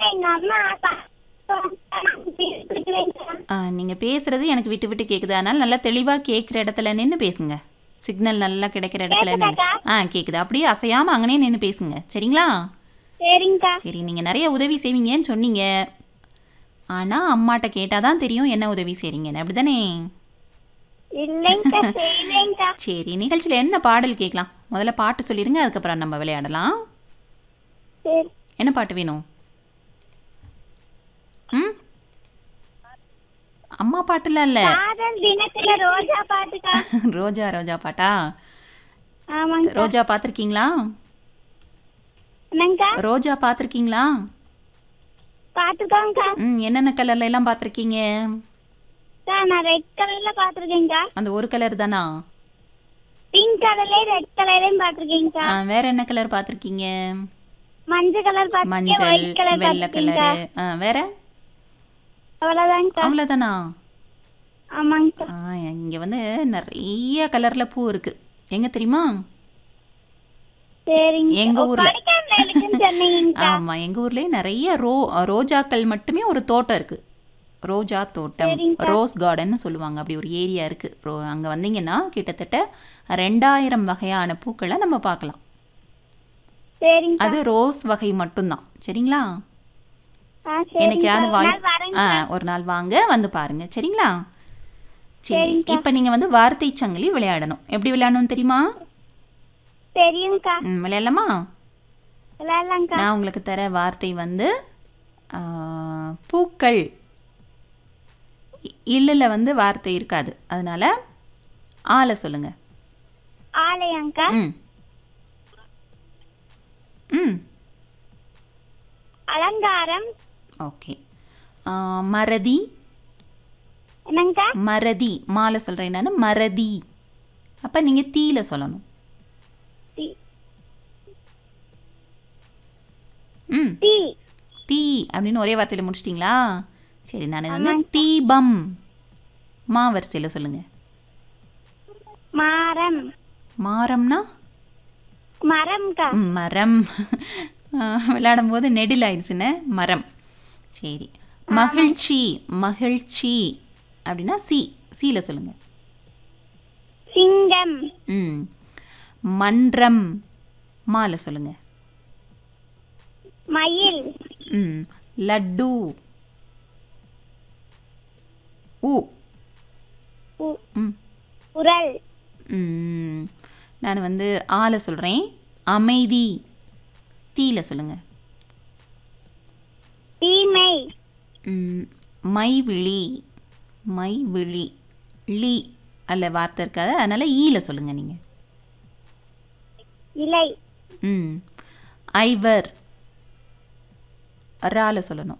எங்க அம்மா அப்பா பேசுவேன்க்கா. நீங்கள் பேசுகிறது எனக்கு விட்டு விட்டு கேட்குது அதனால் நல்லா தெளிவாக கேட்குற இடத்துல நின்று பேசுங்க சிக்னல் நல்லா கிடைக்கிற இடத்துல நின்று கேக்குதாக்கா? ஆ கேட்குது அப்படியே அசையாமல் அங்கனே நின்று பேசுங்க சரிங்களா சரிங்கக்கா சரி நீங்கள் நிறைய உதவி செய்வீங்கன்னு சொன்னீங்க ஆனால் அம்மாட்ட கேட்டால் தான் தெரியும் என்ன உதவி செய்கிறீங்கன்னு அப்படி தானே இல்லைங்கக்கா செய்யலைங்கக்கா சரி நிகழ்ச்சியில் என்ன பாடல் கேட்கலாம் முதல்ல பாட்டு சொல்லிடுங்க அதுக்கப்புறம் நம்ம விளையாடலாம் சரி என்ன பாட்டு வேணும் ம் அம்மா பாட்டுலாம் இல்லை காதல் தினத்துல ரோஜா பாட்டுக்கா ரோஜா ரோஜா பாட்டா ஆமாங்க ரோஜா பார்த்துருக்கீங்களா என்னங்கக்கா ரோஜா பார்த்துருக்கீங்களா பாத்துக்கோங்கக்கா ம் என்னென்ன கலர்ல எல்லாம் பார்த்துருக்கீங்க அக்கா, நான் ரெட் கலர்ல பாத்திருக்கேங்கக்கா அந்த ஒரு கலர் தானா பிங்க் கலர்லயும் ரெட் கலர்லயும் பாத்திருக்கேங்கக்கா ஆ, வேற என்ன கலர் பார்த்துருக்கீங்க மஞ்சள் கலர் பாத்திருக்கேன் மஞ்சள் ஒயிட் கலர் வெள்ளை பாத்திருக்கேங்கக்கா கலரு ஆ, வேற அவ்வளவுதாங்கக்கா அவ்வளோதானா ஆமாங்கக்கா ஆ இங்கே வந்து நிறைய கலரில் பூ இருக்குது எங்கே தெரியுமா சரிங்க எங்க ஊர்ல. கொடைக்கானல் இருக்குன்னு சொன்னீங்கக்கா ஆமாம் எங்கள் ஊர்லேயே நிறைய ரோ ரோஜாக்கள் மட்டுமே ஒரு தோட்டம் இருக்குது ரோஜா தோட்டம் சரிங்கக்கா. ரோஸ் கார்டன்னு சொல்லுவாங்க அப்படி ஒரு ஏரியா இருக்குது ரோ அங்கே வந்தீங்கன்னா கிட்டத்தட்ட ரெண்டாயிரம் வகையான பூக்களை நம்ம பார்க்கலாம் சரிங்கக்கா அது ரோஸ் வகை மட்டும்தான் சரிங்களா ஆ என்னைக்காவது சரிங்கக்கா ஒரு வாய் நாள் வரேங்க ஆ ஒரு நாள் வாங்க வந்து பாருங்க சரிங்களா சரி சரிங்கக்கா. இப்போ நீங்கள் வந்து வார்த்தை சங்கிலி விளையாடணும் எப்படி விளையாடணும் தெரியுமா தெரியுங்கக்கா ம், விளையாடலாமா விளையாடலாங்கக்கா நான் உங்களுக்கு தர வார்த்தை வந்து ஆ, பூக்கள் இ- இல்லில் வந்து வார்த்தை இருக்காது அதனால ஆளை சொல்லுங்க ஆலயங்கக்கா ம் ம் அலங்காரம் ஓகே ஆ, மறதி என்னங்கக்கா மறதி மாலை சொல்கிறேன் நான் மறதி அப்போ நீங்கள் தீல சொல்லணும் தீ ம் தீ தீ அப்படின்னு ஒரே வார்த்தையில் முடிச்சிட்டிங்களா சரி நான் இது வந்து தீபம் மா வரிசையில் சொல்லுங்கள் மரம் மாறம்னா மரம்க்கா ம், மரம் விளையாடும் போது நெடில் ஆயிடுச்சுன்னு மரம் சரி மகிழ்ச்சி மகிழ்ச்சி அப்படின்னா சி சீல சொல்லுங்கள் சிங்கம் ம் மன்றம் மால சொல்லுங்கள் மயில் ம் லட்டு ஊ உ- ம் குரல் ம், நான் வந்து ஆல சொல்கிறேன் அமைதி தீல சொல்லுங்கள் தீமை ம், மைவிழி மைவிழி லி அல்ல வார்த்தை இருக்காது அதனால் ஈல சொல்லுங்கள் நீங்கள் இலை ம் ஐவர் ரால சொல்லணும்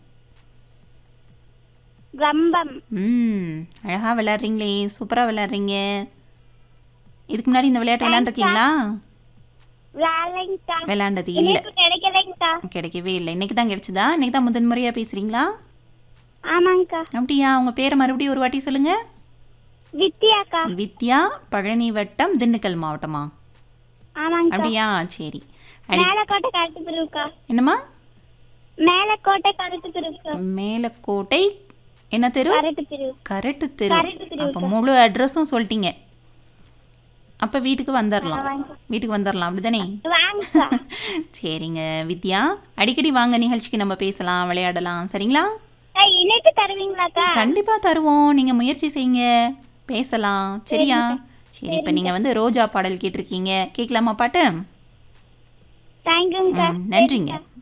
ரம்பம் ம் அழகாக விளையாடுறீங்களே சூப்பராக விளையாடுறீங்க இதுக்கு முன்னாடி இந்த விளையாட்டு விளையாண்டுருக்கீங்களா விளையாடலைங்கக்கா விளையாண்டது இல்லை இனிப்பு கிடைக்கலைங்கக்கா கிடைக்கவே இல்லை இன்னைக்கு தான் கிடைச்சதா இன்னைக்கு தான் முதன் முறையாக பேசுகிறீங்களா ஆமாங்கக்கா அப்படியா உங்கள் பேரை மறுபடியும் ஒரு வாட்டி சொல்லுங்கள் வித்தியாக்கா வித்யா பழனி வட்டம் திண்டுக்கல் மாவட்டமா ஆமாங்கக்கா அப்படியா சரி அடி மேலக்கோட்டை கருத்து பிரிவுக்கா என்னம்மா மேலக்கோட்டை கருத்து பிரிவுக்கா மேலக்கோட்டை என்ன தெரு கருத்து பிரிவு கரெக்டு தெரு கரெக்ட் தெரு அப்போ முழு அட்ரஸும் சொல்லிட்டீங்க அப்போ வீட்டுக்கு வந்துடலாம் வாங்க. வீட்டுக்கு வந்துடலாம் அப்படிதானே வாங்கக்கா சரிங்க வித்யா அடிக்கடி வாங்க நிகழ்ச்சிக்கு நம்ம பேசலாம் விளையாடலாம் சரிங்களா அக்கா, இணைப்பு தருவீங்களாக்கா கண்டிப்பாக தருவோம் நீங்கள் முயற்சி செய்யுங்க பேசலாம் சரியா சரி இப்போ நீங்கள் வந்து ரோஜா பாடல் கேட்டிருக்கீங்க கேட்கலாமா பாட்டு தேங்க்யூங்கக்கா ம், நன்றிங்க